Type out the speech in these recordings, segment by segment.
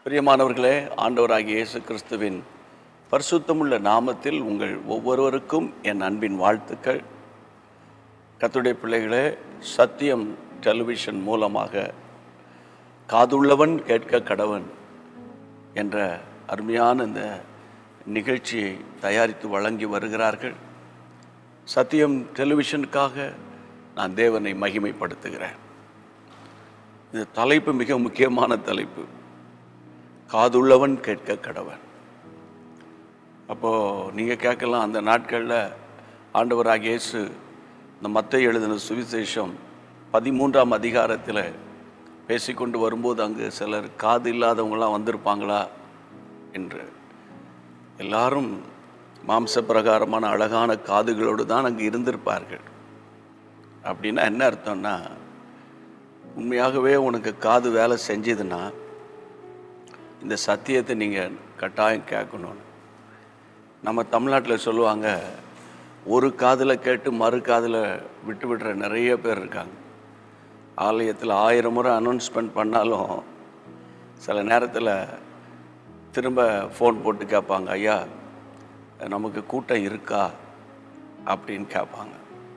பிரியமானவர்களே ஆண்டவராகிய இயேசு கிறிஸ்துவின் பரிசுத்தமுள்ள நாமத்தில் உங்கள் ஒவ்வொருவருக்கும் என் அன்பின் வாழ்த்துக்கள் கர்த்தருடைய பிள்ளைகளே சத்தியம் டெலிவிஷன் மூலமாக காதுள்ளவன் கேட்க கடவன் என்ற அருமையான இந்த நிகழ்ச்சியை தயாரித்து வழங்கி வருகிறார்கள் சத்தியம் டெலிவிஷனுக்காக நான் தேவனை மகிமைப்படுத்துகிறேன் இந்த தலைப்பு மிக முக்கியமான தலைப்பு காதுள்ளவன் கேட்க கடவன் அப்போது நீங்கள் கேட்கலாம் அந்த நாட்களில் ஆண்டவராக இயேசு இந்த மத்தை எழுதின சுவிசேஷம் பதிமூன்றாம் அதிகாரத்தில் பேசிக்கொண்டு வரும்போது அங்கு சிலர் காது இல்லாதவங்களாம் வந்திருப்பாங்களா என்று எல்லாரும் மாம்ச பிரகாரமான அழகான காதுகளோடு தான் அங்கு இருந்திருப்பார்கள் அப்படின்னா என்ன அர்த்தம்னா உண்மையாகவே உனக்கு காது வேலை செஞ்சதுன்னா இந்த சத்தியத்தை நீங்கள் கட்டாயம் கேட்கணும் நம்ம தமிழ்நாட்டில் சொல்லுவாங்க ஒரு காதில் கேட்டு மறு காதில் விட்டு விடுற நிறைய பேர் இருக்காங்க ஆலயத்தில் ஆயிரம் முறை அனௌன்ஸ்மெண்ட் பண்ணாலும் சில நேரத்தில் திரும்ப ஃபோன் போட்டு கேட்பாங்க ஐயா நமக்கு கூட்டம் இருக்கா அப்படின்னு கேட்பாங்க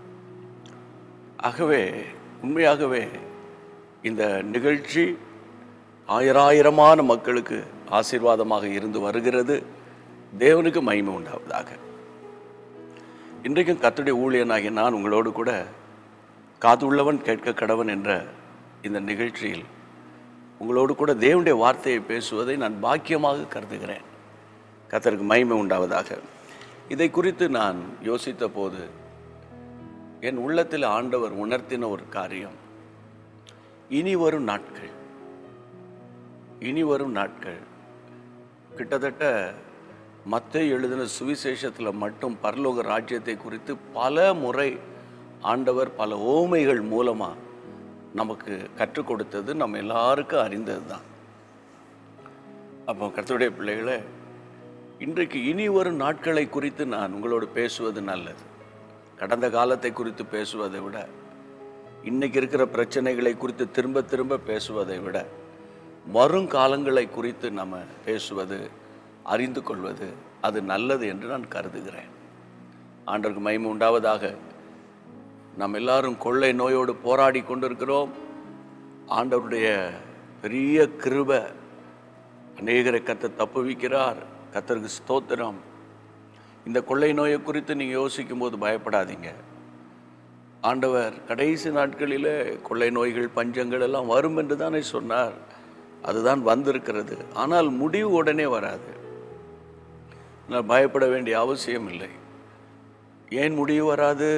ஆகவே உண்மையாகவே இந்த நிகழ்ச்சி ஆயிராயிரமான மக்களுக்கு ஆசீர்வாதமாக இருந்து வருகிறது தேவனுக்கு மகிமை உண்டாவதாக இன்றைக்கும் கத்துடைய ஊழியனாகிய நான் உங்களோடு கூட காதுள்ளவன் கேட்க கடவன் என்ற இந்த நிகழ்ச்சியில் உங்களோடு கூட தேவனுடைய வார்த்தையை பேசுவதை நான் பாக்கியமாக கருதுகிறேன் கத்தருக்கு மகிமை உண்டாவதாக இதை குறித்து நான் யோசித்த போது என் உள்ளத்தில் ஆண்டவர் உணர்த்தின ஒரு காரியம் இனி வரும் நாட்கள் இனி வரும் நாட்கள் கிட்டத்தட்ட மத்த எழுதின சுவிசேஷத்தில் மட்டும் பரலோக ராஜ்யத்தை குறித்து பல முறை ஆண்டவர் பல ஓமைகள் மூலமாக நமக்கு கற்றுக் கொடுத்தது நம்ம எல்லாருக்கும் அறிந்தது தான் அப்போ கர்த்தருடைய பிள்ளைகளே இன்றைக்கு இனி வரும் நாட்களை குறித்து நான் உங்களோடு பேசுவது நல்லது கடந்த காலத்தை குறித்து பேசுவதை விட இன்னைக்கு இருக்கிற பிரச்சனைகளை குறித்து திரும்ப திரும்ப பேசுவதை விட வருங்காலங்களை குறித்து நம்ம பேசுவது அறிந்து கொள்வது அது நல்லது என்று நான் கருதுகிறேன் ஆண்டருக்கு மகிமை உண்டாவதாக நாம் எல்லாரும் கொள்ளை நோயோடு போராடி கொண்டிருக்கிறோம் ஆண்டவருடைய பெரிய கிருபை அநேகரை கத்த தப்புவிக்கிறார் கத்தருக்கு ஸ்தோத்திரம் இந்த கொள்ளை நோயை குறித்து நீங்கள் யோசிக்கும் போது பயப்படாதீங்க ஆண்டவர் கடைசி நாட்களிலே கொள்ளை நோய்கள் பஞ்சங்கள் எல்லாம் வரும் என்று தானே சொன்னார் அதுதான் வந்திருக்கிறது ஆனால் முடிவு உடனே வராது நான் பயப்பட வேண்டிய அவசியம் இல்லை ஏன் முடிவு வராது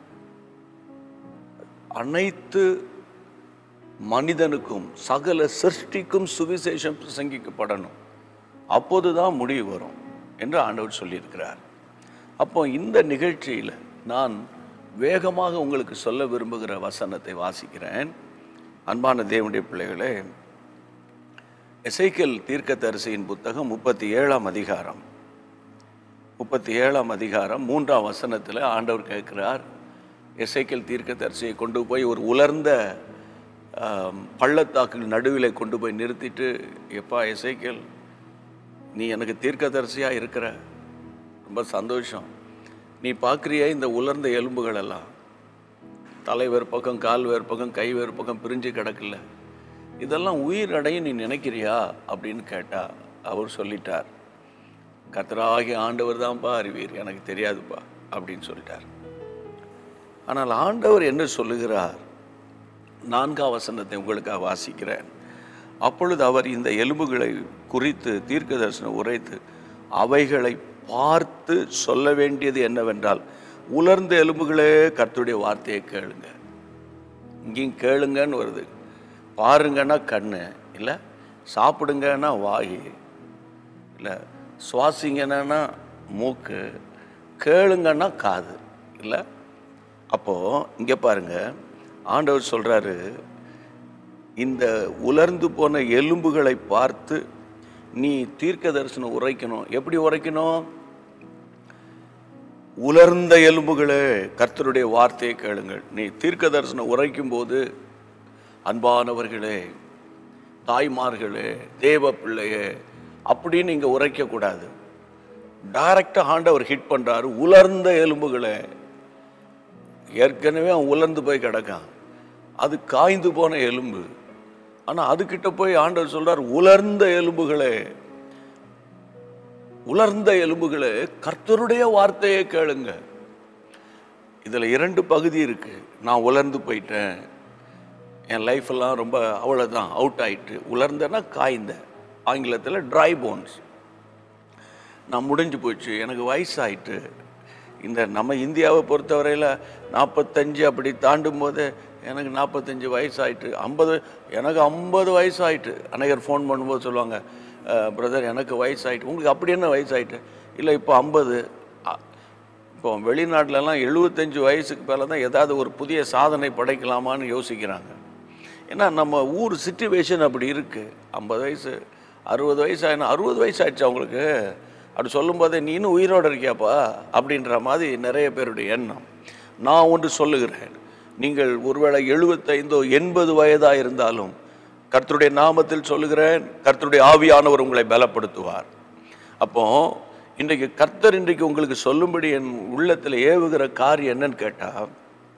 அனைத்து மனிதனுக்கும் சகல சிருஷ்டிக்கும் சுவிசேஷம் பிரசங்கிக்கப்படணும் அப்போதுதான் முடிவு வரும் என்று ஆண்டவர் சொல்லியிருக்கிறார் அப்போ இந்த நிகழ்ச்சியில் நான் வேகமாக உங்களுக்கு சொல்ல விரும்புகிற வசனத்தை வாசிக்கிறேன் அன்பான தேவனுடைய பிள்ளைகளே எசைக்கல் தீர்க்கதரிசியின் புத்தகம் முப்பத்தி ஏழாம் அதிகாரம் முப்பத்தி ஏழாம் அதிகாரம் மூன்றாம் வசனத்தில் ஆண்டவர் கேட்கிறார் எசைக்கல் தீர்க்கதரிசியை கொண்டு போய் ஒரு உலர்ந்த ஆம், பள்ளத்தாக்கில் நடுவில் கொண்டு போய் நிறுத்திட்டு எப்பா எசைக்கல் நீ எனக்கு தீர்க்கதரிசியாக இருக்கிற ரொம்ப சந்தோஷம் நீ பார்க்குறிய இந்த உலர்ந்த எலும்புகள் எல்லாம் தலை வேறு பக்கம் கால் வேறு பக்கம் கை வேறு பக்கம் பிரிஞ்சு கிடக்கல இதெல்லாம் உயிர் அடையும் நீ நினைக்கிறியா அப்படின்னு கேட்டா அவர் சொல்லிட்டார் கர்த்தராகிய ஆண்டவர் தான்ப்பா அறிவீர் எனக்கு தெரியாதுப்பா அப்படின்னு சொல்லிட்டார் ஆனால் ஆண்டவர் என்ன சொல்லுகிறார் நான்காம் வசனத்தை உங்களுக்காக வாசிக்கிறேன் அப்பொழுது அவர் இந்த எலும்புகளை குறித்து தீர்க்க தரிசனம் உரைத்து அவைகளை பார்த்து சொல்ல வேண்டியது என்னவென்றால் உலர்ந்த எலும்புகளே கர்த்தருடைய வார்த்தையை கேளுங்க இங்கேயும் கேளுங்கன்னு வருது பாருங்கன்னா கண்ணு இல்லை சாப்பிடுங்கன்னா வாய் இல்லை சுவாசிங்கன்னா மூக்கு கேளுங்கன்னா காது இல்லை அப்போது இங்கே பாருங்க ஆண்டவர் சொல்கிறாரு இந்த உலர்ந்து போன எலும்புகளை பார்த்து நீ தீர்க்க தரிசனம் உரைக்கணும் எப்படி உரைக்கணும் உலர்ந்த எலும்புகளே கர்த்தருடைய வார்த்தையை கேளுங்கள் நீ தீர்க்க தரிசனம் உரைக்கும் போது அன்பானவர்களே தாய்மார்களே தேவ பிள்ளையே அப்படின்னு இங்கே உரைக்கக்கூடாது டைரக்டாக ஆண்டவர் ஹிட் பண்ணுறாரு உலர்ந்த எலும்புகளே ஏற்கனவே அவன் உலர்ந்து போய் கிடக்கான் அது காய்ந்து போன எலும்பு ஆனால் அதுக்கிட்ட போய் ஆண்டவர் சொல்றார் உலர்ந்த எலும்புகளே உலர்ந்த எலும்புகளே கர்த்தருடைய வார்த்தையை கேளுங்க இதில் இரண்டு பகுதி இருக்கு நான் உலர்ந்து போயிட்டேன் என் லைஃப் எல்லாம் ரொம்ப அவ்வளோதான் அவுட் ஆயிட்டு உலர்ந்தேன்னா காய்ந்த ஆங்கிலத்தில் ட்ரை போன்ஸ் நான் முடிஞ்சு போச்சு எனக்கு வயசாயிட்டு இந்த நம்ம இந்தியாவை பொறுத்தவரையில் நாற்பத்தஞ்சு அப்படி தாண்டும் போது எனக்கு நாற்பத்தஞ்சு வயசாயிட்டு ஐம்பது எனக்கு ஐம்பது வயசாயிட்டு அநேகர் ஃபோன் பண்ணும்போது சொல்லுவாங்க பிரதர் எனக்கு வயசாயிட்டு உங்களுக்கு அப்படி என்ன வயசாயிட்டு இல்லை இப்போ ஐம்பது இப்போ வெளிநாட்டிலலாம் எழுபத்தஞ்சு வயசுக்கு மேலே தான் ஏதாவது ஒரு புதிய சாதனை படைக்கலாமான்னு யோசிக்கிறாங்க ஏன்னா நம்ம ஊர் சுச்சுவேஷன் அப்படி இருக்குது ஐம்பது வயசு அறுபது வயசு ஆயினா அறுபது வயசு ஆயிடுச்சு அவங்களுக்கு அப்படி சொல்லும்போதே நீ இன்னும் உயிரோடு இருக்கியாப்பா அப்படின்ற மாதிரி நிறைய பேருடைய எண்ணம் நான் ஒன்று சொல்லுகிறேன் நீங்கள் ஒருவேளை எழுபத்தைந்தோ எண்பது வயதாக இருந்தாலும் கர்த்தருடைய நாமத்தில் சொல்லுகிறேன் கர்த்தருடைய ஆவியானவர் உங்களை பலப்படுத்துவார் அப்போ இன்றைக்கு கர்த்தர் இன்றைக்கு உங்களுக்கு சொல்லும்படி என் உள்ளத்தில் ஏவுகிற காரியம் என்னன்னு கேட்டால்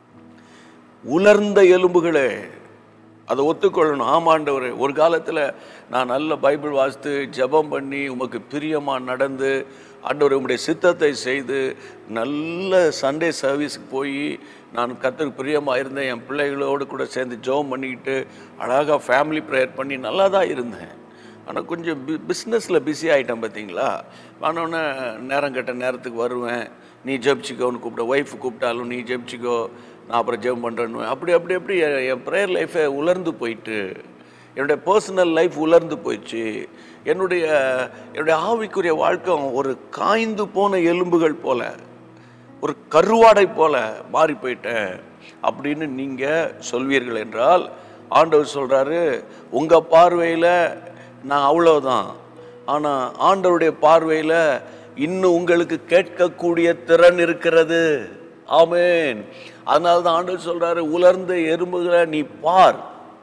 உலர்ந்த எலும்புகளே அதை ஒத்துக்கொள்ளணும் ஆமாண்டவர் ஒரு காலத்தில் நான் நல்ல பைபிள் வாசித்து ஜெபம் பண்ணி உமக்கு பிரியமாக நடந்து ஆண்டவர் உம்முடைய சித்தத்தை செய்து நல்ல சண்டே சர்வீஸுக்கு போய் நான் கர்த்தருக்கு பிரியமாக இருந்தேன் என் பிள்ளைகளோடு கூட சேர்ந்து ஜெபம் பண்ணிக்கிட்டு அழகாக ஃபேமிலி ப்ரேயர் பண்ணி நல்லா தான் இருந்தேன் ஆனால் கொஞ்சம் பி பிஸ்னஸில் பிஸி ஆகிட்டேன் பார்த்தீங்களா ஆனோடனே நேரம் கெட்ட நேரத்துக்கு வருவேன் நீ ஜெபிச்சிக்கோன்னு கூப்பிட்ட ஒய்ஃப் கூப்பிட்டாலும் நீ ஜெபிச்சிக்கோ நான் அப்புறம் ஜெபம் பண்ணுறேன்னு அப்படி அப்படி அப்படி என் என் ப்ரேயர் லைஃபை உலர்ந்து போயிட்டு என்னுடைய பர்சனல் லைஃப் உலர்ந்து போயிடுச்சு என்னுடைய என்னுடைய ஆவிக்குரிய வாழ்க்கை ஒரு காய்ந்து போன எலும்புகள் போல ஒரு கருவாடை போல மாறி போயிட்டேன் அப்படின்னு நீங்கள் சொல்வீர்கள் என்றால் ஆண்டவர் சொல்கிறாரு உங்கள் பார்வையில் நான் அவ்வளோதான் ஆனால் ஆண்டவருடைய பார்வையில் இன்னும் உங்களுக்கு கேட்கக்கூடிய திறன் இருக்கிறது ஆமேன் அதனால தான் ஆண்டவர் சொல்கிறாரு உலர்ந்த எறும்புகளை நீ பார்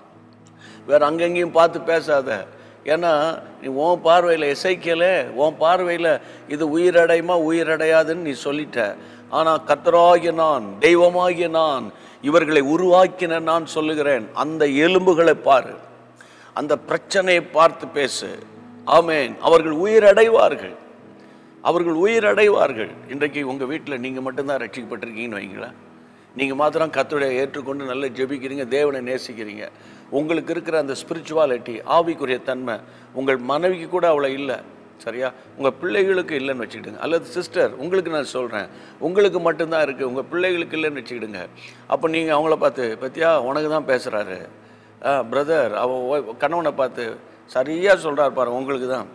வேற அங்கங்கேயும் பார்த்து பேசாத ஏன்னா நீ உன் பார்வையில் இசைக்கல உன் பார்வையில் இது உயிரடையுமா உயிரடையாதுன்னு நீ சொல்லிட்ட ஆனால் கத்தராகிய நான் தெய்வமாகிய நான் இவர்களை உருவாக்கின நான் சொல்லுகிறேன் அந்த எலும்புகளை பாரு அந்த பிரச்சனையை பார்த்து பேசு ஆமேன் அவர்கள் உயிரடைவார்கள் அவர்கள் உயிரடைவார்கள் இன்றைக்கு உங்கள் வீட்டில் நீங்கள் மட்டும்தான் ரட்சிக்கப்பட்டிருக்கீங்கன்னு வைங்களேன் நீங்கள் மாத்திரம் கத்துடைய ஏற்றுக்கொண்டு நல்லா ஜெபிக்கிறீங்க தேவனை நேசிக்கிறீங்க உங்களுக்கு இருக்கிற அந்த ஸ்பிரிச்சுவாலிட்டி ஆவிக்குரிய தன்மை உங்கள் மனைவிக்கு கூட அவ்வளோ இல்லை சரியா உங்கள் பிள்ளைகளுக்கு இல்லைன்னு வச்சுக்கிடுங்க அல்லது சிஸ்டர் உங்களுக்கு நான் சொல்கிறேன் உங்களுக்கு மட்டும்தான் இருக்குது உங்கள் பிள்ளைகளுக்கு இல்லைன்னு வச்சுக்கிடுங்க அப்போ நீங்கள் அவங்கள பார்த்து பத்தியா உனக்கு தான் பேசுகிறாரு ஆ பிரதர் அவன் ஒய்- கணவனை பார்த்து சரியாக சொல்கிறார் பாரு உங்களுக்கு தான்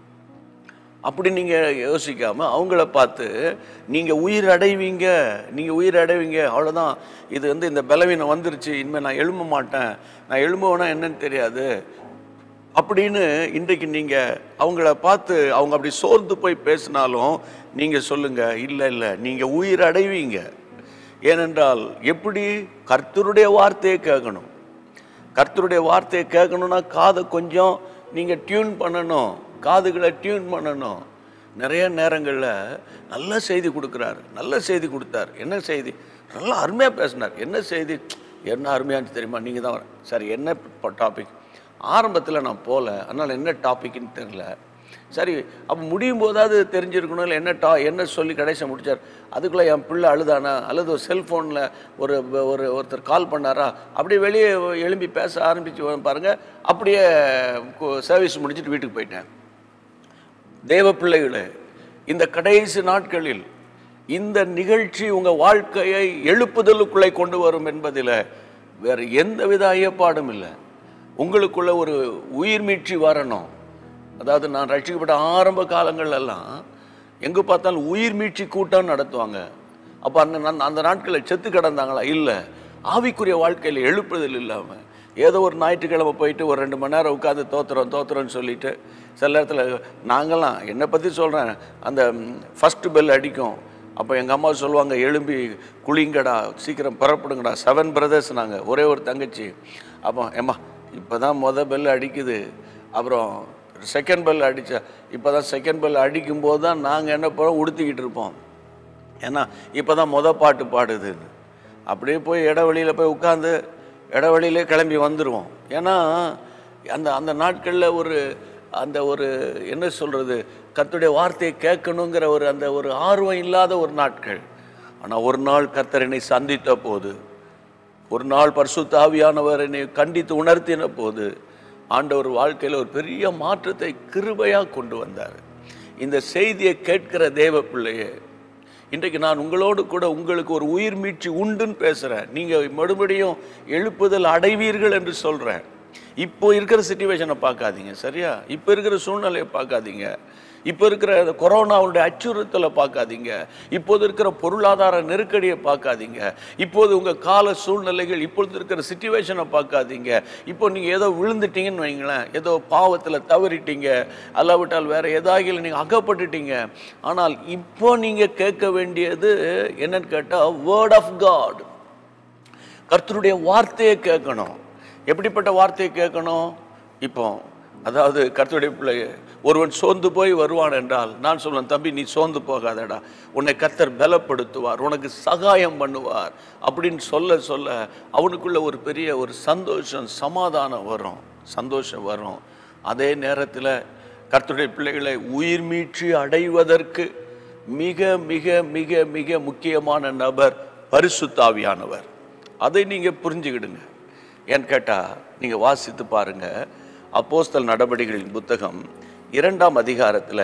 அப்படி நீங்கள் யோசிக்காமல் அவங்கள பார்த்து நீங்கள் உயிர் அடைவீங்க நீங்கள் உயிர் அடைவீங்க அவ்வளோதான் இது வந்து இந்த பலவீனம் வந்துருச்சு இனிமேல் நான் எழும்ப மாட்டேன் நான் எழும்புவேனா என்னன்னு தெரியாது அப்படின்னு இன்றைக்கு நீங்கள் அவங்கள பார்த்து அவங்க அப்படி சோர்ந்து போய் பேசினாலும் நீங்கள் சொல்லுங்கள் இல்லை இல்லை நீங்கள் உயிர் அடைவீங்க ஏனென்றால் எப்படி கர்த்தருடைய வார்த்தையை கேட்கணும் கர்த்தருடைய வார்த்தையை கேட்கணும்னா காதை கொஞ்சம் நீங்கள் டியூன் பண்ணணும் காதுகளை டியூன் பண்ணணும் நிறைய நேரங்களில் நல்ல செய்தி கொடுக்குறாரு நல்ல செய்தி கொடுத்தார் என்ன செய்தி நல்லா அருமையாக பேசினார் என்ன செய்தி என்ன அருமையான்னு தெரியுமா நீங்கள் தான் சரி என்ன டாபிக் ஆரம்பத்தில் நான் போகல அதனால் என்ன டாபிக்னு தெரில சரி அப்போ முடியும் போதாவது தெரிஞ்சிருக்கணும் இல்லை என்ன டா என்ன சொல்லி கடைசியாக முடிச்சார் அதுக்குள்ளே என் பிள்ளை அழுதானா அல்லது ஒரு செல்ஃபோனில் ஒரு ஒரு ஒருத்தர் கால் பண்ணாரா அப்படியே வெளியே எழும்பி பேச ஆரம்பிச்சு பாருங்கள் அப்படியே சர்வீஸ் முடிச்சுட்டு வீட்டுக்கு போயிட்டேன் தேவ பிள்ளைகளே இந்த கடைசி நாட்களில் இந்த நிகழ்ச்சி உங்கள் வாழ்க்கையை எழுப்புதலுக்குள்ளே கொண்டு வரும் என்பதில் வேறு எந்தவித ஐயப்பாடும் இல்லை உங்களுக்குள்ள ஒரு உயிர் மீட்சி வரணும் அதாவது நான் ரட்சிக்கப்பட்ட ஆரம்ப காலங்கள்லாம் எங்கே பார்த்தாலும் உயிர் மீட்சி கூட்டம் நடத்துவாங்க அப்போ அந்த நன்- அந்த நாட்களில் செத்து கிடந்தாங்களா இல்லை ஆவிக்குரிய வாழ்க்கையில் எழுப்புதல் இல்லாமல் ஏதோ ஒரு ஞாயிற்றுக்கிழமை போயிட்டு ஒரு ரெண்டு மணி நேரம் உட்காந்து தோத்துறோம் தோத்துறோம்னு சொல்லிட்டு சில நேரத்தில் நாங்கள்லாம் என்னை பற்றி சொல்கிறேன் அந்த ஃபஸ்ட்டு பெல் அடிக்கும் அப்போ எங்கள் அம்மா சொல்லுவாங்க எழும்பி குளிங்கடா சீக்கிரம் புறப்படுங்கடா செவன் பிரதர்ஸ் நாங்கள் ஒரே ஒரு தங்கச்சி அப்போ ஏம்மா இப்போ தான் மொத பெல் அடிக்குது அப்புறம் செகண்ட் பெல் அடித்தா இப்போ தான் செகண்ட் பெல் அடிக்கும்போது தான் நாங்கள் என்ன பண்ணுறோம் உடுத்திக்கிட்டு இருப்போம் ஏன்னா இப்போ தான் மொத பாட்டு பாடுதுன்னு அப்படியே போய் இடைவெளியில் போய் உட்காந்து இடைவெளியிலே கிளம்பி வந்துடுவோம் ஏன்னா அந்த அந்த நாட்களில் ஒரு அந்த ஒரு என்ன சொல்கிறது கர்த்தருடைய வார்த்தையை கேட்கணுங்கிற ஒரு அந்த ஒரு ஆர்வம் இல்லாத ஒரு நாட்கள் ஆனால் ஒரு நாள் கர்த்தர் என்னை சந்தித்த போது ஒரு நாள் பரிசுத்த ஆவியானவர் என்னை கண்டித்து உணர்த்தின போது ஆண்டவர் வாழ்க்கையில் ஒரு பெரிய மாற்றத்தை கிருபையாக கொண்டு வந்தார் இந்த செய்தியை கேட்கிற தேவ பிள்ளையே இன்றைக்கு நான் உங்களோடு கூட உங்களுக்கு ஒரு உயிர் மீட்சி உண்டுன்னு பேசுகிறேன் நீங்கள் மறுபடியும் எழுப்புதல் அடைவீர்கள் என்று சொல்கிறேன் இப்போ இருக்கிற சுச்சுவேஷனை பார்க்காதீங்க சரியா இப்போ இருக்கிற சூழ்நிலையை பார்க்காதீங்க இப்போ இருக்கிற இந்த கொரோனாவுடைய அச்சுறுத்தலை பார்க்காதீங்க இப்போது இருக்கிற பொருளாதார நெருக்கடியை பார்க்காதீங்க இப்போது உங்கள் கால சூழ்நிலைகள் இப்பொழுது இருக்கிற சுச்சுவேஷனை பார்க்காதீங்க இப்போ நீங்கள் ஏதோ விழுந்துட்டீங்கன்னு வைங்களேன் ஏதோ பாவத்தில் தவறிட்டீங்க அல்லாவிட்டால் வேற ஏதாகிலும் நீங்கள் அகப்பட்டுட்டீங்க ஆனால் இப்போ நீங்கள் கேட்க வேண்டியது என்னன்னு கேட்டால் வேர்ட் ஆஃப் காட் கர்த்தருடைய வார்த்தையை கேட்கணும் எப்படிப்பட்ட வார்த்தையை கேட்கணும் இப்போ அதாவது கர்த்தருடைய பிள்ளை ஒருவன் சோர்ந்து போய் வருவான் என்றால் நான் சொல்லுவேன் தம்பி நீ சோர்ந்து போகாதடா உன்னை கர்த்தர் பலப்படுத்துவார் உனக்கு சகாயம் பண்ணுவார் அப்படின்னு சொல்ல சொல்ல அவனுக்குள்ள ஒரு பெரிய ஒரு சந்தோஷம் சமாதானம் வரும் சந்தோஷம் வரும் அதே நேரத்தில் கர்த்தருடைய பிள்ளைகளை உயிர் மீட்சி அடைவதற்கு மிக மிக மிக மிக முக்கியமான நபர் பரிசுத்தாவியானவர் அதை நீங்கள் புரிஞ்சுக்கிடுங்க ஏன்னு கேட்டால் நீங்கள் வாசித்து பாருங்க அப்போஸ்தல் நடவடிக்கைகளின் புத்தகம் இரண்டாம் அதிகாரத்தில்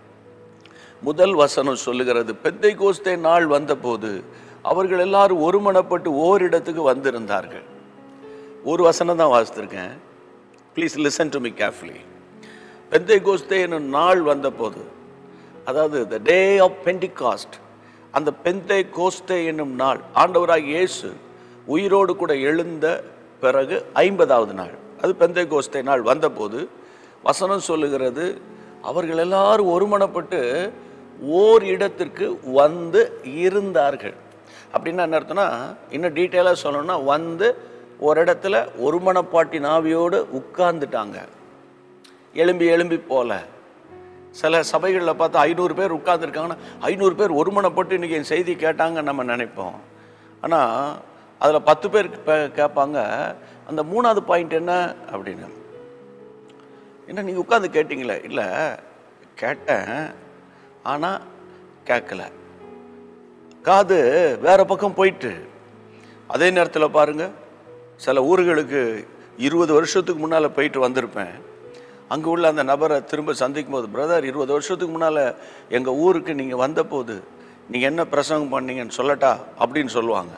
முதல் வசனம் சொல்லுகிறது பெந்தை கோஸ்தே நாள் வந்தபோது அவர்கள் எல்லாரும் ஒருமனப்பட்டு ஓரிடத்துக்கு வந்திருந்தார்கள் ஒரு வசனம் தான் வாசித்திருக்கேன் please listen to me carefully Pentecost என்னும் நாள் வந்தபோது அதாவது த டே ஆஃப் பெண்டிகாஸ்ட் அந்த பெந்தை கோஸ்தே என்னும் நாள் ஆண்டவராக இயேசு உயிரோடு கூட எழுந்த பிறகு ஐம்பதாவது நாள் அது பெந்தை கோஸ்தே நாள் வந்தபோது வசனம் சொல்லுகிறது அவர்கள் எல்லாரும் ஒருமனப்பட்டு ஓர் இடத்திற்கு வந்து இருந்தார்கள் அப்படின்னா என்ன அர்த்தம்னா இன்னும் டீட்டெயிலாக சொல்லணும்னா வந்து ஒரு இடத்துல ஒருமனப்பாட்டின் ஆவியோடு உட்கார்ந்துட்டாங்க எலும்பி எலும்பி போல சில சபைகளில் பார்த்தா ஐநூறு பேர் உட்கார்ந்துருக்காங்கன்னா ஐநூறு பேர் ஒருமனப்பட்டு இன்றைக்கி என் செய்தி கேட்டாங்கன்னு நம்ம நினைப்போம் ஆனால் அதில் பத்து பேர் பே- கேட்பாங்க அந்த மூணாவது பாயிண்ட் என்ன அப்படின்னு என்ன நீங்கள் உட்காந்து கேட்டீங்களே இல்லை கேட்டேன் ஆனால் கேட்கல காது வேற பக்கம் போயிட்டு அதே நேரத்தில் பாருங்க சில ஊர்களுக்கு இருபது வருஷத்துக்கு முன்னால் போயிட்டு வந்திருப்பேன் அங்கே உள்ள அந்த நபரை திரும்ப சந்திக்கும் போது பிரதர் இருபது வருஷத்துக்கு முன்னால் எங்கள் ஊருக்கு நீங்கள் வந்தபோது நீங்கள் என்ன பிரசங்கம் பண்ணீங்கன்னு சொல்லட்டா அப்படின்னு சொல்லுவாங்க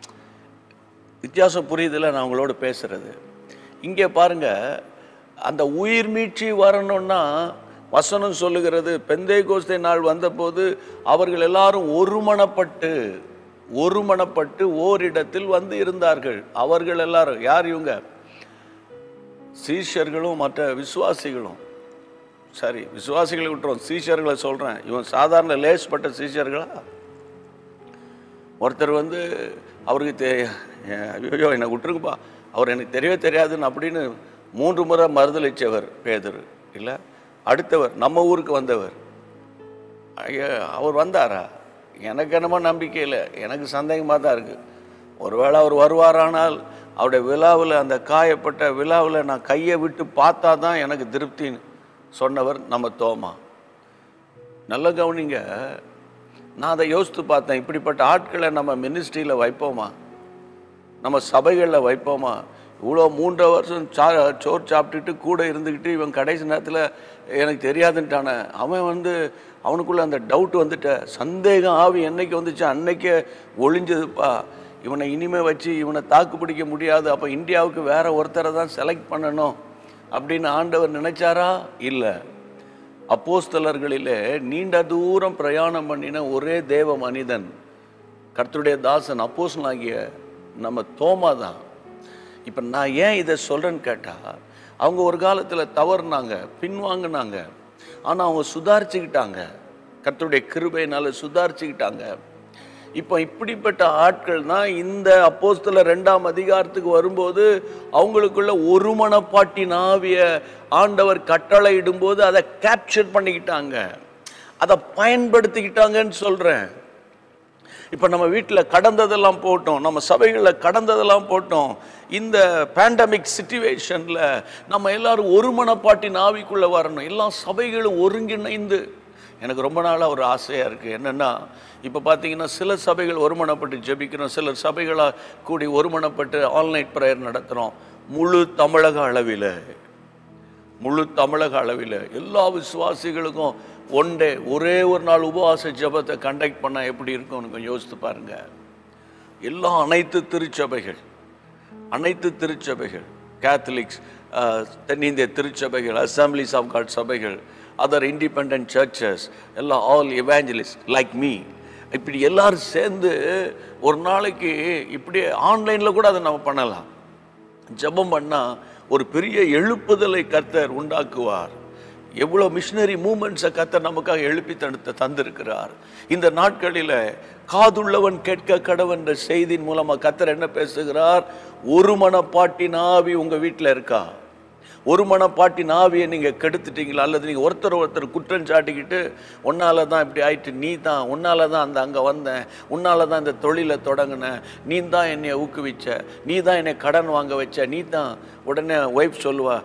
வித்தியாசம் புரியுதுல நான் உங்களோட பேசுறது இங்கே பாருங்க அந்த உயிர் மீட்சி வரணும்னா வசனம் சொல்லுகிறது பெந்தை கோஸ்தை நாள் வந்தபோது அவர்கள் எல்லாரும் ஒருமனப்பட்டு ஒருமனப்பட்டு ஓரிடத்தில் வந்து இருந்தார்கள் அவர்கள் எல்லாரும் யார் இவங்க சீஷர்களும் மற்ற விசுவாசிகளும் சரி விசுவாசிகளை விட்டுறோம் சீஷர்களை சொல்கிறேன் இவன் சாதாரண லேஸ்பட்ட சீஷர்களா ஒருத்தர் வந்து அவருக்கு தெ ஐயோ என்னை விட்டுருக்குப்பா அவர் எனக்கு தெரியவே தெரியாதுன்னு அப்படின்னு மூன்று முறை மறுதளிச்சவர் பேதர் இல்லை அடுத்தவர் நம்ம ஊருக்கு வந்தவர் ஐயா அவர் வந்தாரா எனக்கு என்னமோ நம்பிக்கை இல்லை எனக்கு சந்தேகமாக தான் இருக்குது ஒருவேளை அவர் வருவாரானால் அவருடைய விழாவில் அந்த காயப்பட்ட விழாவில் நான் கையை விட்டு பார்த்தா தான் எனக்கு திருப்தின்னு சொன்னவர் நம்ம தோமா நல்ல கவனிங்க நான் அதை யோசித்து பார்த்தேன் இப்படிப்பட்ட ஆட்களை நம்ம மினிஸ்ட்ரியில் வைப்போமா நம்ம சபைகளில் வைப்போமா இவ்வளோ மூன்றரை வருஷம் சா சோறு சாப்பிட்டுட்டு கூட இருந்துக்கிட்டு இவன் கடைசி நேரத்தில் எனக்கு தெரியாதுன்ட்டானே அவன் வந்து அவனுக்குள்ள அந்த டவுட் வந்துட்ட சந்தேகம் ஆவி என்னைக்கு வந்துச்சு அன்னைக்கே ஒளிஞ்சதுப்பா இவனை இனிமே வச்சு இவனை தாக்கு பிடிக்க முடியாது அப்போ இந்தியாவுக்கு வேற ஒருத்தரை தான் செலக்ட் பண்ணணும் அப்படின்னு ஆண்டவர் நினைச்சாரா இல்லை அப்போஸ்தலர்களிலே நீண்ட தூரம் பிரயாணம் பண்ணின ஒரே தேவ மனிதன் கர்த்தருடைய தாசன் அப்போஸ்தலனாகிய நம்ம தோமா தான் இப்போ நான் ஏன் இதை சொல்கிறேன்னு கேட்டால் அவங்க ஒரு காலத்தில் தவறுனாங்க பின்வாங்கினாங்க ஆனால் அவங்க சுதாரிச்சுக்கிட்டாங்க கர்த்தருடைய கிருபையினால சுதாரிச்சுக்கிட்டாங்க இப்போ இப்படிப்பட்ட ஆட்கள் தான் இந்த அப்போஸ்தல ரெண்டாம் அதிகாரத்துக்கு வரும்போது அவங்களுக்குள்ள ஒரு மனப்பாட்டின் ஆவிய ஆண்டவர் கட்டளை இடும்போது அதை கேப்சர் பண்ணிக்கிட்டாங்க அதை பயன்படுத்திக்கிட்டாங்கன்னு சொல்றேன் இப்போ நம்ம வீட்டில் கடந்ததெல்லாம் போட்டோம் நம்ம சபைகளில் கடந்ததெல்லாம் போட்டோம் இந்த பேண்டமிக் சுச்சுவேஷனில் நம்ம எல்லாரும் ஒரு மனப்பாட்டின் ஆவிக்குள்ளே வரணும் எல்லா சபைகளும் ஒருங்கிணைந்து எனக்கு ரொம்ப நாளாக ஒரு ஆசையாக இருக்குது என்னென்னா இப்போ பார்த்தீங்கன்னா சில சபைகள் ஒருமனப்பட்டு ஜெபிக்கிறோம் சிலர் சபைகளாக கூடி ஒருமனப்பட்டு ஆன்லைன் ப்ரேயர் நடத்துகிறோம் முழு தமிழக அளவில் முழு தமிழக அளவில் எல்லா விசுவாசிகளுக்கும் ஒன் டே ஒரே ஒரு நாள் உபவாச ஜெபத்தை கண்டக்ட் பண்ணால் எப்படி இருக்கும்னு கொஞ்சம் யோசித்து பாருங்க எல்லா அனைத்து திருச்சபைகள் அனைத்து திருச்சபைகள் கேத்தலிக்ஸ் தென்னிந்திய திருச்சபைகள் அசம்பிளிஸ் ஆஃப் காட் சபைகள் அதர் இண்டிபெண்ட் சர்ச்சஸ் எல்லாம் ஆல் எவாஞ்சலிஸ்ட் லைக் மீ இப்படி எல்லாரும் சேர்ந்து ஒரு நாளைக்கு இப்படியே ஆன்லைனில் கூட அதை நம்ம பண்ணலாம் ஜெபம் பண்ணா ஒரு பெரிய எழுப்புதலை கர்த்தர் உண்டாக்குவார் எவ்வளோ மிஷினரி மூமெண்ட்ஸை கர்த்தர் நமக்காக எழுப்பி தடுத்து தந்திருக்கிறார் இந்த நாட்களில் காதுள்ளவன் கேட்க கடவன் என்ற செய்தியின் மூலமாக கர்த்தர் என்ன பேசுகிறார் ஒரு மனப்பாட்டின் ஆவி உங்கள் வீட்டில் இருக்கா ஒரு மனப்பாட்டின் ஆவியை நீங்கள் கெடுத்துட்டீங்களா அல்லது நீங்கள் ஒருத்தர் ஒருத்தர் குற்றம் சாட்டிக்கிட்டு உன்னால தான் இப்படி ஆயிட்டு நீ தான் உன்னால தான் அந்த அங்கே வந்தேன் உன்னால தான் இந்த தொழிலை தொடங்கினேன் நீ தான் என்னை ஊக்குவிச்ச நீ தான் என்னை கடன் வாங்க வச்ச நீ தான் உடனே ஒய்ஃப் சொல்லுவா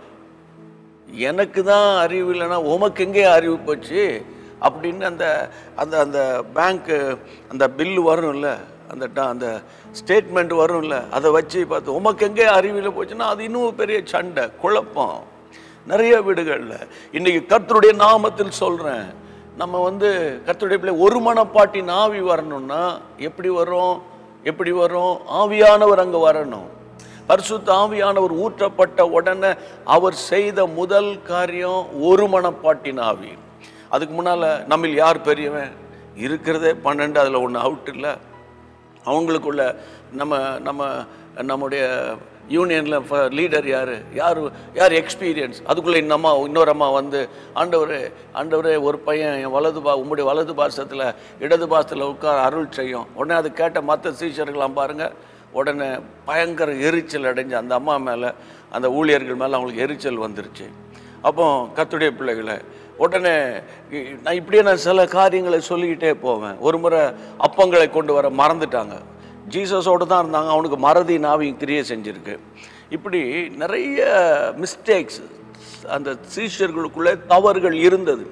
எனக்கு தான் அறிவு இல்லைன்னா உமக்கு எங்கே அறிவு போச்சு அப்படின்னு அந்த அந்த அந்த பேங்க்கு அந்த பில்லு வரும்ல அந்த ட- அந்த ஸ்டேட்மெண்ட் வரும்ல அதை வச்சு பார்த்து உமக்கு எங்கே அறிவில் போச்சுன்னா அது இன்னும் பெரிய சண்டை குழப்பம் நிறைய வீடுகளில் இன்னைக்கு கர்த்தருடைய நாமத்தில் சொல்கிறேன் நம்ம வந்து கர்த்தருடைய பிள்ளை ஒரு மனப்பாட்டின் ஆவி வரணும்னா எப்படி வரும் எப்படி வரும் ஆவியானவர் அங்கே வரணும் பரிசுத்த ஆவியானவர் ஊற்றப்பட்ட உடனே அவர் செய்த முதல் காரியம் ஒரு மனப்பாட்டின் ஆவி அதுக்கு முன்னால நம்மில் யார் பெரியவன் இருக்கிறதே பன்னெண்டு அதில் ஒன்று அவுட் இல்லை அவங்களுக்குள்ள நம்ம நம்ம நம்முடைய யூனியனில் லீடர் யார் யார் யார் எக்ஸ்பீரியன்ஸ் அதுக்குள்ளே இந்த அம்மா இன்னொரு அம்மா வந்து ஆண்டவரே ஆண்டவரே ஒரு பையன் என் வலது பா உங்களுடைய வலது பாசத்தில் இடது பாசத்தில் உட்கார அருள் செய்யும் உடனே அது கேட்ட மற்ற சீஷர்களாம் பாருங்க உடனே பயங்கர எரிச்சல் அடைஞ்சு அந்த அம்மா மேலே அந்த ஊழியர்கள் மேலே அவங்களுக்கு எரிச்சல் வந்துருச்சு அப்போ கத்துடைய பிள்ளைகளை உடனே இ- நான் இப்படியே நான் சில காரியங்களை சொல்லிக்கிட்டே போவேன் ஒரு முறை அப்பங்களை கொண்டு வர மறந்துட்டாங்க ஜீசஸோடு தான் இருந்தாங்க அவனுக்கு மறதி நாவியும் கிரியை செஞ்சிருக்கு இப்படி நிறைய மிஸ்டேக்ஸ் அந்த சீஷர்களுக்குள்ளே தவறுகள் இருந்தது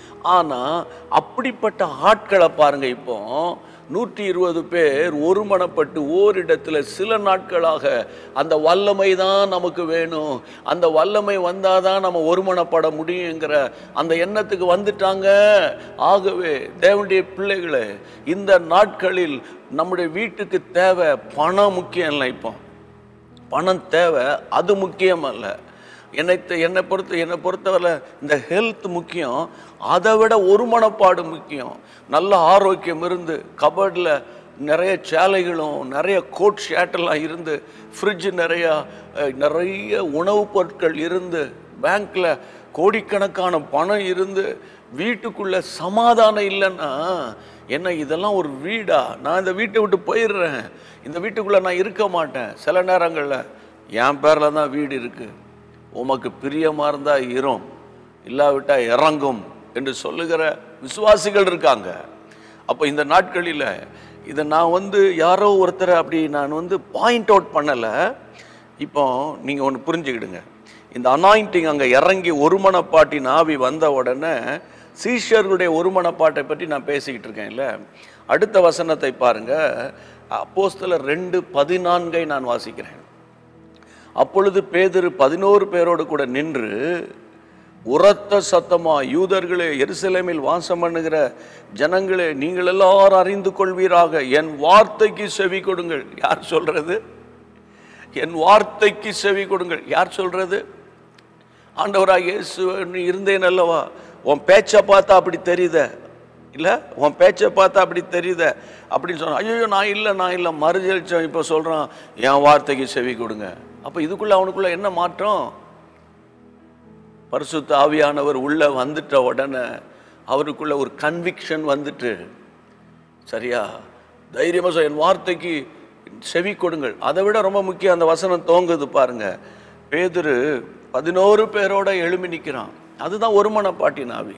ஆனால் அப்படிப்பட்ட ஆட்களை பாருங்க இப்போ நூற்றி இருபது பேர் ஒருமனப்பட்டு ஓரிடத்துல சில நாட்களாக அந்த வல்லமை தான் நமக்கு வேணும் அந்த வல்லமை வந்தாதான் நம்ம ஒருமனப்பட முடியுங்கிற அந்த எண்ணத்துக்கு வந்துட்டாங்க ஆகவே தேவனுடைய பிள்ளைகளே இந்த நாட்களில் நம்முடைய வீட்டுக்கு தேவை பணம் முக்கியம் இல்லை இப்போ பணம் தேவை அது முக்கியம் அல்ல என்னை த- என்னை பொறுத்த என்னை பொறுத்தவரை இந்த ஹெல்த் முக்கியம் அதை விட ஒரு மனப்பாடு முக்கியம் நல்ல ஆரோக்கியம் இருந்து கபர்டில் நிறைய சேலைகளும் நிறைய கோட் ஷேட்டெல்லாம் இருந்து ஃப்ரிட்ஜ் நிறையா அஹ், நிறைய உணவுப் பொருட்கள் இருந்து பேங்க்கில் கோடிக்கணக்கான பணம் இருந்து வீட்டுக்குள்ள சமாதானம் இல்லைன்னா என்ன இதெல்லாம் ஒரு வீடா நான் இந்த வீட்டை விட்டு போயிடுறேன் இந்த வீட்டுக்குள்ள நான் இருக்க மாட்டேன் சில நேரங்களில் என் பேரில் தான் வீடு இருக்கு உமக்கு பிரியமா இருந்தா இரும் இல்லாவிட்டா இறங்கும் என்று சொல்லுகிற விசுவாசிகள் இருக்காங்க அப்போ இந்த நாட்களில் இதை நான் வந்து யாரோ ஒருத்தரை அப்படி நான் வந்து பாயிண்ட் அவுட் பண்ணலை இப்போ நீங்கள் ஒன்று புரிஞ்சுக்கிடுங்க இந்த அனாயிண்டிங் அங்கே இறங்கி ஒருமனப்பாட்டின் ஆவி வந்த உடனே சீஷர்களுடைய ஒருமனப்பாட்டை பற்றி நான் பேசிக்கிட்டு இருக்கேன் இல்லை அடுத்த வசனத்தை பாருங்க அப்போஸ்தலர் ரெண்டு பதினான்கை நான் வாசிக்கிறேன் அப்பொழுது பேதுரு பதினோரு பேரோடு கூட நின்று உரத்த சத்தமா யூதர்களே எருசலேமில் வாசம் பண்ணுகிற ஜனங்களே நீங்கள் எல்லாரும் அறிந்து கொள்வீராக என் வார்த்தைக்கு செவி கொடுங்கள் யார் சொல்றது என் வார்த்தைக்கு செவி கொடுங்கள் யார் சொல்றது ஆண்டவராக இயேசு நீ இருந்தேன் அல்லவா உன் பேச்சை பார்த்தா அப்படி தெரியுத இல்ல உன் பேச்சை பார்த்தா அப்படி தெரியுத அப்படின்னு சொன்னான் ஐயோ நான் இல்லை நான் இல்லை மறுஜலிச்சம் இப்போ சொல்றான் என் வார்த்தைக்கு செவி கொடுங்க அப்போ இதுக்குள்ள அவனுக்குள்ள என்ன மாற்றம் பரிசுத்த ஆவியானவர் உள்ள வந்துட்ட உடனே அவருக்குள்ள ஒரு கன்விக்ஷன் வந்துட்டு சரியா தைரியமா சொல் என் வார்த்தைக்கு செவி கொடுங்கள் அதை விட ரொம்ப முக்கியம் அந்த வசனம் தோங்குது பாருங்க பேதுரு பதினோரு பேரோட எழுமி நிற்கிறான் அதுதான் ஒரு மனப்பாட்டின் ஆவி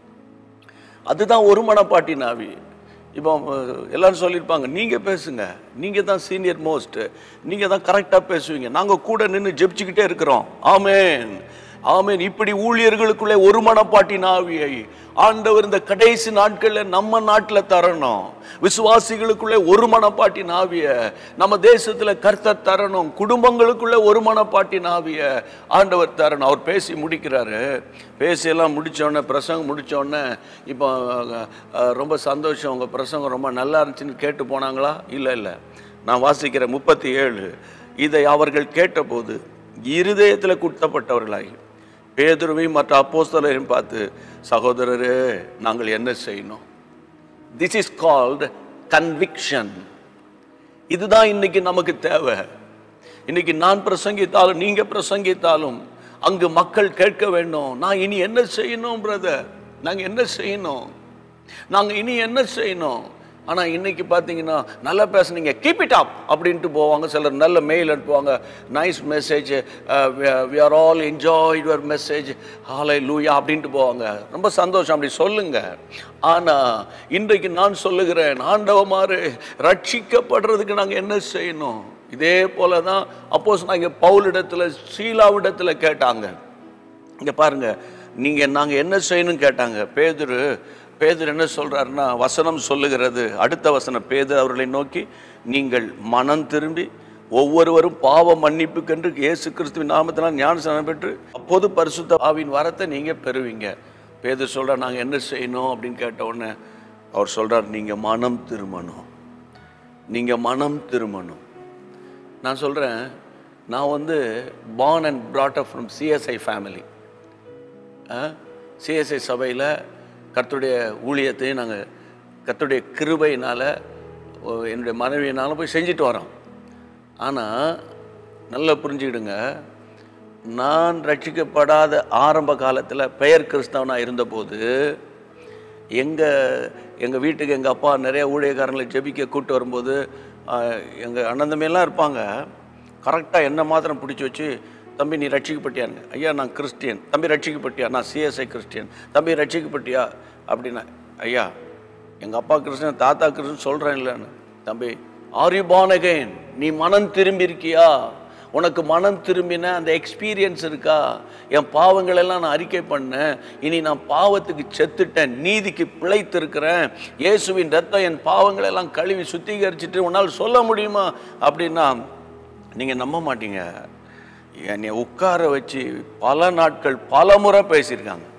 அதுதான் ஒரு மனப்பாட்டின் ஆவி இப்போ அஹ், எல்லாரும் சொல்லியிருப்பாங்க நீங்கள் பேசுங்க நீங்கள் தான் சீனியர் மோஸ்ட் நீங்கள் தான் கரெக்டாக பேசுவீங்க நாங்கள் கூட நின்று ஜெபிச்சுக்கிட்டே இருக்கிறோம் ஆமென் ஆமென் இப்படி ஊழியர்களுக்குள்ளே ஒரு மனப்பாட்டின் ஆவியை ஆண்டவர் இந்த கடைசி நாட்களில் நம்ம நாட்டில் தரணும் விசுவாசிகளுக்குள்ளே ஒரு மனப்பாட்டின் ஆவிய நம்ம தேசத்தில் கர்த்தர் தரணும் குடும்பங்களுக்குள்ளே ஒரு மனப்பாட்டின் ஆவிய ஆண்டவர் தரணும் அவர் பேசி முடிக்கிறாரு பேசியெல்லாம் முடித்தோடனே பிரசங்கம் முடித்தோடனே இப்போ அஹ், ரொம்ப சந்தோஷம் உங்கள் பிரசங்கம் ரொம்ப நல்லா இருந்துச்சுன்னு கேட்டு போனாங்களா இல்லை இல்லை நான் வாசிக்கிறேன் முப்பத்தி ஏழு இதை அவர்கள் கேட்டபோது இருதயத்தில் குத்தப்பட்டவர்களாகி பேதுருவையும் மற்ற அப்போஸ்தலரையும் பார்த்து சகோதரரே நாங்கள் என்ன செய்யணும் திஸ் இஸ் கால்டு கன்விக்ஷன் இதுதான் இன்னைக்கு நமக்கு தேவை இன்னைக்கு நான் பிரசங்கித்தாலும் நீங்க பிரசங்கித்தாலும் அங்கு மக்கள் கேட்க வேண்டும் நான் இனி என்ன செய்யணும் பிரதர் நாங்க என்ன செய்யணும் நாங்க இனி என்ன செய்யணும் ஆனா இன்னைக்கு பார்த்தீங்கன்னா நல்லா பேசுனீங்க கீப் இட் அப் அப்படின்ட்டு போவாங்க சிலர் நல்ல மெயில் அனுப்புவாங்க nice message we are all enjoy your message hallelujah அப்படின்ட்டு போவாங்க ரொம்ப சந்தோஷம் அப்படி சொல்லுங்க ஆனா இன்றைக்கு நான் சொல்லுகிறேன் ஆண்டவமாறு ரட்சிக்கப்படுறதுக்கு நாங்க என்ன செய்யணும் இதே போல தான் அப்போஸ் நாங்கள் பவுலிடத்துல சீலாவிடத்துல கேட்டாங்க இங்க பாருங்க நீங்க நாங்க என்ன செய்யணும் கேட்டாங்க பேதுரு பேதுரு என்ன சொல்றாருன்னா வசனம் சொல்லுகிறது அடுத்த வசனம் பேதுரு அவர்களை நோக்கி நீங்கள் மனம் திரும்பி ஒவ்வொருவரும் பாவ மன்னிப்புக்கென்று இயேசு கிறிஸ்துவின் நாமத்தினால் ஞானஸ்நானம் பெற்று அப்போது பரிசுத்த ஆவின் வரத்தை நீங்க பெறுவீங்க பேதுரு சொல்றார் நாங்க என்ன செய்யணும் அப்படின்னு கேட்ட உடனே அவர் சொல்றார் நீங்க மனம் திரும்பணும் நீங்க மனம் திரும்பணும் நான் சொல்கிறேன் நான் வந்து born and brought up from CSI family CSI சபையில் கர்த்தருடைய ஊழியத்தையும் நாங்கள் கர்த்தருடைய கிருபையினால் என்னுடைய மனைவியினால போய் செஞ்சுட்டு வரோம் ஆனால் நல்லா புரிஞ்சுக்கிடுங்க நான் ரட்சிக்கப்படாத ஆரம்ப காலத்தில் பெயர் கிறிஸ்தவனாக இருந்தபோது எங்கள் எங்கள் வீட்டுக்கு எங்கள் அப்பா நிறைய ஊழியக்காரங்களை ஜெபிக்க கூட்டு வரும்போது எங்கள் அண்ணன் தம்பியெல்லாம் இருப்பாங்க கரெக்டாக என்ன மாத்திரம் பிடிச்சி வச்சு தம்பி நீ ரட்சிக்கப்பட்டியாங்க ஐயா நான் கிறிஸ்டியன் தம்பி ரட்சிக்கப்பட்டியா நான் சிஎஸ்ஐ கிறிஸ்டியன் தம்பி ரட்சிக்கப்பட்டியா அப்படின்னா ஐயா எங்கள் அப்பா கிறிஸ்டியன் தாத்தா கிறிஸ்டியன் சொல்கிறேன் இல்லைன்னு தம்பி ஆர் யூ born again நீ மனம் திரும்பி இருக்கியா உனக்கு மனம் திரும்பின அந்த எக்ஸ்பீரியன்ஸ் இருக்கா என் பாவங்கள் எல்லாம் நான் அறிக்கை பண்ணேன் இனி நான் பாவத்துக்கு செத்துட்டேன் நீதிக்கு பிழைத்திருக்கிறேன் இயேசுவின் ரத்தம் என் பாவங்களை எல்லாம் கழுவி சுத்திகரிச்சுட்டு உன்னால் சொல்ல முடியுமா அப்படின்னா நீங்கள் நம்ப மாட்டீங்க என்னை உட்கார வச்சு பல நாட்கள் பல முறை பேசியிருக்காங்க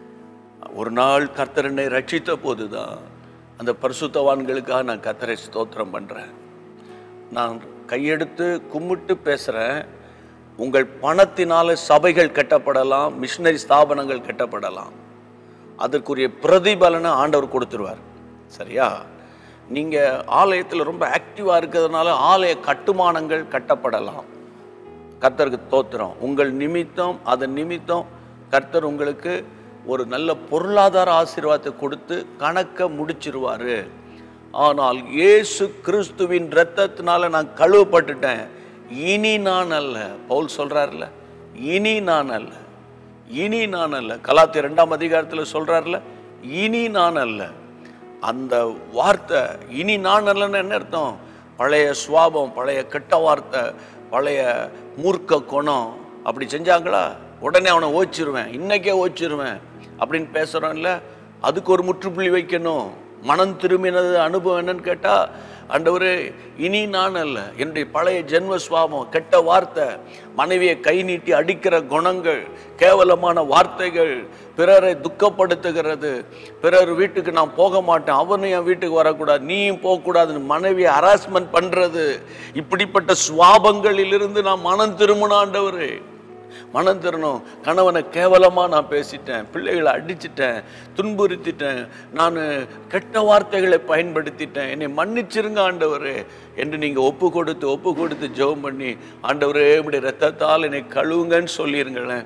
ஒரு நாள் கர்த்தர் என்னை ரட்சித்த போதுதான் அந்த பரிசுத்தவான்களுக்காக நான் கர்த்தரை ஸ்தோத்திரம் பண்ணுறேன் நான் கையெடுத்து கும்பிட்டு பேசுகிறேன் உங்கள் பணத்தினால சபைகள் கட்டப்படலாம் மிஷினரி ஸ்தாபனங்கள் கட்டப்படலாம் அதற்குரிய பிரதிபலனை ஆண்டவர் கொடுத்துருவார் சரியா நீங்கள் ஆலயத்தில் ரொம்ப ஆக்டிவாக இருக்கிறதுனால ஆலய கட்டுமானங்கள் கட்டப்படலாம் கர்த்தருக்கு தோத்திரம் உங்கள் நிமித்தம் அதன் நிமித்தம் கர்த்தர் உங்களுக்கு ஒரு நல்ல பொருளாதார ஆசீர்வாதத்தை கொடுத்து கணக்கை முடிச்சிருவாரு ஆனால் இயேசு கிறிஸ்துவின் இரத்தத்தினால நான் கழுவப்பட்டுட்டேன் இனி நான் அல்ல பவுல் சொல்றாருல இனி நான் அல்ல இனி நான் அல்ல கலாத்திய ரெண்டாம் அதிகாரத்தில் சொல்றாருல இனி நான் அல்ல அந்த வார்த்தை இனி நான் அல்லன்னு என்ன அர்த்தம் பழைய சுவாபம் பழைய கெட்ட வார்த்தை பழைய மூர்க்க குணம் அப்படி செஞ்சாங்களா உடனே அவனை ஓச்சிருவேன் இன்னைக்கே ஓச்சிருவேன் அப்படின்னு பேசுகிறோம்ல அதுக்கு ஒரு முற்றுப்புள்ளி வைக்கணும் மனம் திரும்பினது அனுபவம் என்னன்னு கேட்டால் ஆண்டவரே இனி நான் அல்ல என்னுடைய பழைய ஜென்ம சுவாபம் கெட்ட வார்த்தை மனைவியை கை நீட்டி அடிக்கிற குணங்கள் கேவலமான வார்த்தைகள் பிறரை துக்கப்படுத்துகிறது பிறர் வீட்டுக்கு நான் போக மாட்டேன் அவனும் என் வீட்டுக்கு வரக்கூடாது நீயும் போகக்கூடாதுன்னு மனைவியை ஹராஸ்மெண்ட் பண்ணுறது இப்படிப்பட்ட சுவாபங்களிலிருந்து நான் மனம் திரும்பின ஆண்டவரே மனம் திருணும் கணவனை கேவலமாக நான் பேசிட்டேன் பிள்ளைகளை அடிச்சிட்டேன் துன்புறுத்திட்டேன் நான் கெட்ட வார்த்தைகளை பயன்படுத்திட்டேன் என்னை மன்னிச்சிருங்க ஆண்டவரே என்று நீங்கள் ஒப்பு கொடுத்து ஒப்பு கொடுத்து ஜெபம் பண்ணி ஆண்டவரே இப்படி ரத்தத்தால் என்னை கழுவுங்கன்னு சொல்லிருங்களேன்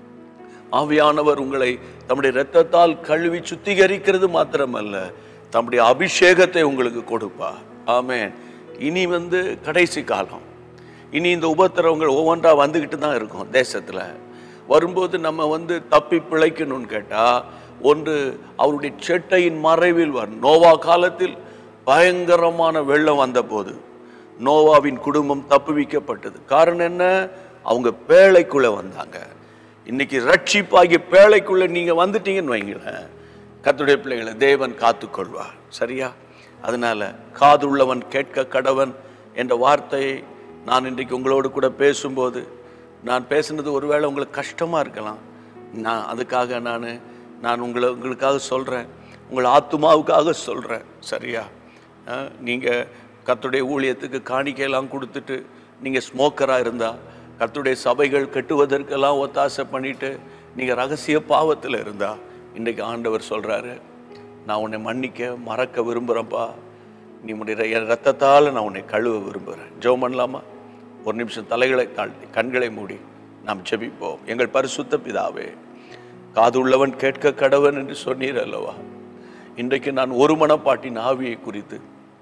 ஆவியானவர் உங்களை தம்முடைய இரத்தத்தால் கழுவி சுத்திகரிக்கிறது மாத்திரமல்ல தம்முடைய அபிஷேகத்தை உங்களுக்கு கொடுப்பா ஆமென் இனி வந்து கடைசி காலம் இனி இந்த உபத்திரவங்கள் ஒவ்வொன்றா வந்துக்கிட்டு தான் இருக்கும் தேசத்தில் வரும்போது நம்ம வந்து தப்பி பிழைக்கணும்னு கேட்டால் ஒன்று அவருடைய செட்டையின் மறைவில் வரும் நோவா காலத்தில் பயங்கரமான வெள்ளம் வந்தபோது நோவாவின் குடும்பம் தப்புவிக்கப்பட்டது காரணம் என்ன அவங்க பேழைக்குள்ளே வந்தாங்க இன்னைக்கு ரட்சிப்பாகி பேழைக்குள்ளே நீங்கள் வந்துட்டீங்கன்னு வைங்களேன் கர்த்தருடைய பிள்ளைகளை தேவன் காத்துக்கொள்வார் சரியா அதனால காதுள்ளவன் கேட்க கடவன் என்ற வார்த்தையை நான் இன்றைக்கு உங்களோடு கூட பேசும்போது நான் பேசுனது ஒருவேளை உங்களுக்கு கஷ்டமாக இருக்கலாம் நான் அதுக்காக நான் நான் உங்களை உங்களுக்காக சொல்கிறேன் உங்கள் ஆத்துமாவுக்காக சொல்கிறேன் சரியா நீங்கள் கர்த்தருடைய ஊழியத்துக்கு காணிக்கையெல்லாம் கொடுத்துட்டு நீங்கள் ஸ்மோக்கராக இருந்தால் கர்த்தருடைய சபைகள் கட்டுவதற்கெல்லாம் ஒத்தாசை பண்ணிட்டு நீங்கள் ரகசிய பாவத்தில் இருந்தா இன்றைக்கு ஆண்டவர் சொல்கிறாரு நான் உன்னை மன்னிக்க மறக்க விரும்புகிறேன்ப்பா நீ உன்னுடைய என் ரத்தத்தால் நான் உன்னை கழுவ விரும்புகிறேன் ஜெபம் பண்ணலாமா ஒரு நிமிஷம் தலைகளை தாழ்த்தி கண்களை மூடி நாம் ஜெபிப்போம் எங்கள் பரிசுத்த பிதாவே காதுள்ளவன் கேட்க கடவன் என்று சொன்னீர் அல்லவா இன்றைக்கு நான் ஒரு மனப்பாட்டின் ஆவியை குறித்து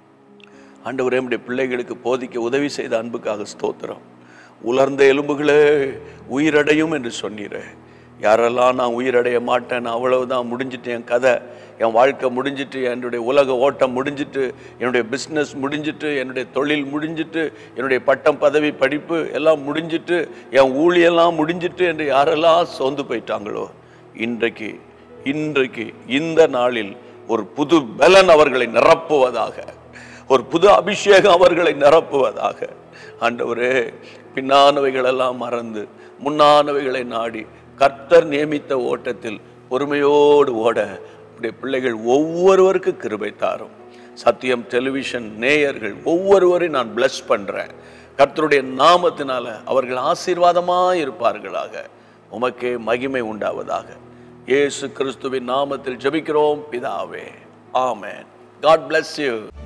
ஆண்டவரே நம்முடைய பிள்ளைகளுக்கு போதிக்க உதவி செய்த அன்புக்காக ஸ்தோத்திரம் உலர்ந்த எலும்புகளே உயிரடையும் என்று சொன்னீரே யாரெல்லாம் நான் உயிரடைய மாட்டேன் அவ்வளவுதான் முடிஞ்சிட்டு என் கதை என் வாழ்க்கை முடிஞ்சிட்டு என்னுடைய உலக ஓட்டம் முடிஞ்சிட்டு என்னுடைய பிஸ்னஸ் முடிஞ்சிட்டு என்னுடைய தொழில் முடிஞ்சிட்டு என்னுடைய பட்டம் பதவி படிப்பு எல்லாம் முடிஞ்சிட்டு என் ஊழியெல்லாம் முடிஞ்சிட்டு என்று யாரெல்லாம் சோர்ந்து போயிட்டாங்களோ இன்றைக்கு இன்றைக்கு இந்த நாளில் ஒரு புது பலன் அவர்களை நிரப்புவதாக ஒரு புது அபிஷேகம் அவர்களை நிரப்புவதாக ஆண்டவரே பின்னானவைகளெல்லாம் மறந்து முன்னானவைகளை நாடி கர்த்தர் நியமித்த ஓட்டத்தில் பொறுமையோடு ஓட உடைய பிள்ளைகள் ஒவ்வொருவருக்கு கிருபை தாரும் சத்தியம் டெலிவிஷன் நேயர்கள் ஒவ்வொருவரையும் நான் bless பண்றேன் கர்த்தருடைய நாமத்தினால அவர்கள் ஆசீர்வாதமாய் இருப்பார்களாக உமக்கே மகிமை உண்டாவதாக இயேசு கிறிஸ்துவின் நாமத்தில் ஜெபிக்கிறோம் பிதாவே ஆமென் காட் bless you